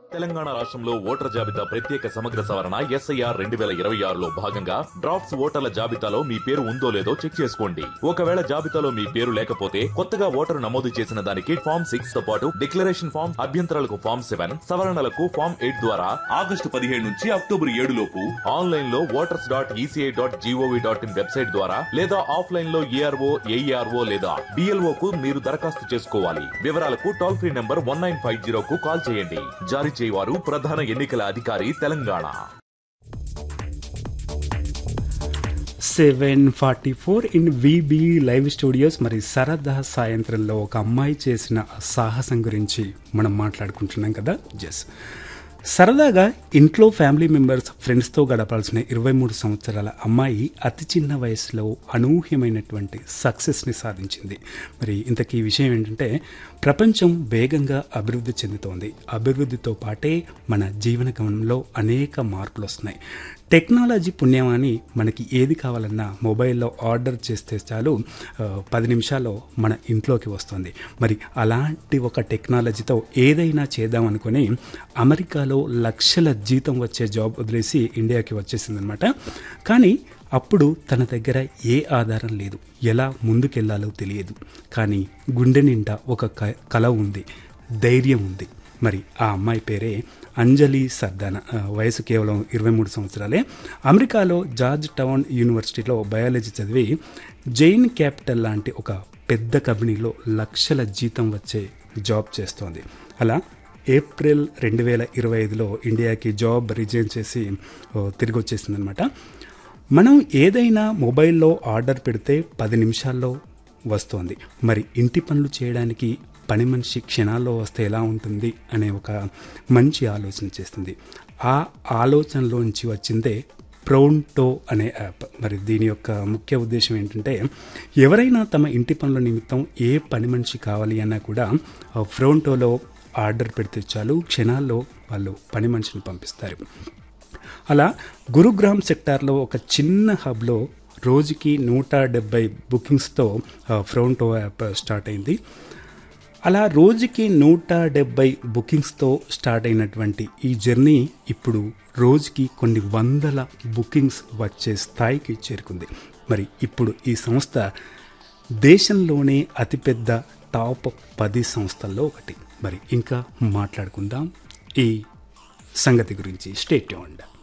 తెలంగాణ రాష్ట్రంలో ఓటర్ జాబితా ప్రత్యేక సమగ్ర సవరణ ఎస్ఐఆర్ రెండు వేల ఇరవై ఆరులో భాగంగా డ్రాఫ్ట్స్ ఓటర్ల జాబితాలో మీ పేరు ఉందో లేదో చెక్ చేసుకోండి ఒకవేళ జాబితాలో మీ పేరు లేకపోతే కొత్తగా ఓటరు నమోదు చేసిన దానికి ఫామ్ సిక్స్ తో పాటు డిక్లరేషన్ ఫామ్ అభ్యంతరాలకు ఫామ్ సెవెన్ సవరణలకు ఫామ్ ఎయిట్ ద్వారా ఆగస్టు పదిహేడు నుంచి అక్టోబర్ ఏడు లోపు ఆన్లైన్ లో voters dot ECI dot GOV dot in website ద్వారా లేదా ఆఫ్లైన్ లో ఏఆర్ఓ ఏఈఆర్ఓ లేదా డిఎల్ఓ కు మీరు దరఖాస్తు చేసుకోవాలి వివరాలకు toll free number one nine five zero కు కాల్ చేయండి జారీ చేయవారు ప్రధాన ఎన్నికల అధికారి Telangana seven forty four in VB live studios మరి సరదా సాయంత్రంలో ఒక అమ్మాయి చేసిన సాహసం గురించి మనం మాట్లాడుకుంటున్నాం కదా జస్ సరదాగా ఇంట్లో ఫ్యామిలీ మెంబర్స్ ఫ్రెండ్స్తో గడపాల్సిన ఇరవై మూడు సంవత్సరాల అమ్మాయి అతి చిన్న వయసులో అనూహ్యమైనటువంటి సక్సెస్ని సాధించింది మరి ఇంతకీ విషయం ఏంటంటే ప్రపంచం వేగంగా అభివృద్ధి చెందుతోంది అభివృద్ధితో పాటే మన జీవన గమనంలో అనేక మార్పులు వస్తున్నాయి టెక్నాలజీ పుణ్యమాని మనకి ఏది కావాలన్నా మొబైల్లో ఆర్డర్ చేస్తే చాలు ఆ, పది నిమిషాల్లో మన ఇంట్లోకి వస్తుంది మరి అలాంటి ఒక టెక్నాలజీతో ఏదైనా చేద్దాం అనుకుని అమెరికాలో లక్షల జీతం వచ్చే జాబ్ వదిలేసి ఇండియాకి వచ్చేసిందనమాట కానీ అప్పుడు తన దగ్గర ఏ ఆధారం లేదు ఎలా ముందుకెళ్లాలో తెలియదు కానీ గుండె నిండా ఒక క- కల ఉంది ధైర్యం ఉంది మరి ఆ అమ్మాయి పేరే అంజలి సర్దాన ఆ, వయసు కేవలం ఇరవై మూడు సంవత్సరాలే అమెరికాలో జార్జ్ టౌన్ యూనివర్సిటీలో బయాలజీ చదివి జైన్ క్యాపిటల్ లాంటి ఒక పెద్ద కంపెనీలో లక్షల జీతం వచ్చే జాబ్ చేస్తోంది అలా ఏప్రిల్ రెండు వేల ఇరవై ఐదులో ఇండియాకి జాబ్ రిజైన్ చేసి ఓ, తిరిగి వచ్చేసిందనమాట మనం ఏదైనా మొబైల్లో ఆర్డర్ పెడితే పది నిమిషాల్లో వస్తోంది మరి ఇంటి పనులు చేయడానికి పని మనిషి క్షణాల్లో వస్తే ఎలా ఉంటుంది అనే ఒక మంచి ఆలోచన చేస్తుంది ఆ ఆలోచనలోంచి వచ్చిందే ప్రౌంటో అనే యాప్ మరి దీని యొక్క ముఖ్య ఉద్దేశం ఏంటంటే ఎవరైనా తమ ఇంటి పనుల నిమిత్తం ఏ పని మనిషి కావాలి అన్నా కూడా ఆ ఫ్రోంటోలో ఆర్డర్ పెడితే చాలు క్షణాల్లో వాళ్ళు పని మనిషిని పంపిస్తారు అలా గురుగ్రామ్ సెక్టార్లో ఒక చిన్న హబ్లో రోజుకి నూట డెబ్బై బుకింగ్స్తో ఆ, ఫ్రోంటో యాప్ స్టార్ట్ అయింది అలా రోజుకి నూట డెబ్బై బుకింగ్స్తో స్టార్ట్ అయినటువంటి ఈ జర్నీ ఇప్పుడు రోజుకి కొన్ని వందల బుకింగ్స్ వచ్చే స్థాయికి చేరుకుంది మరి ఇప్పుడు ఈ సంస్థ దేశంలోనే అతిపెద్ద టాప్ పది సంస్థల్లో ఒకటి మరి ఇంకా మాట్లాడుకుందాం ఈ సంగతి గురించి స్టేట్ ఉండ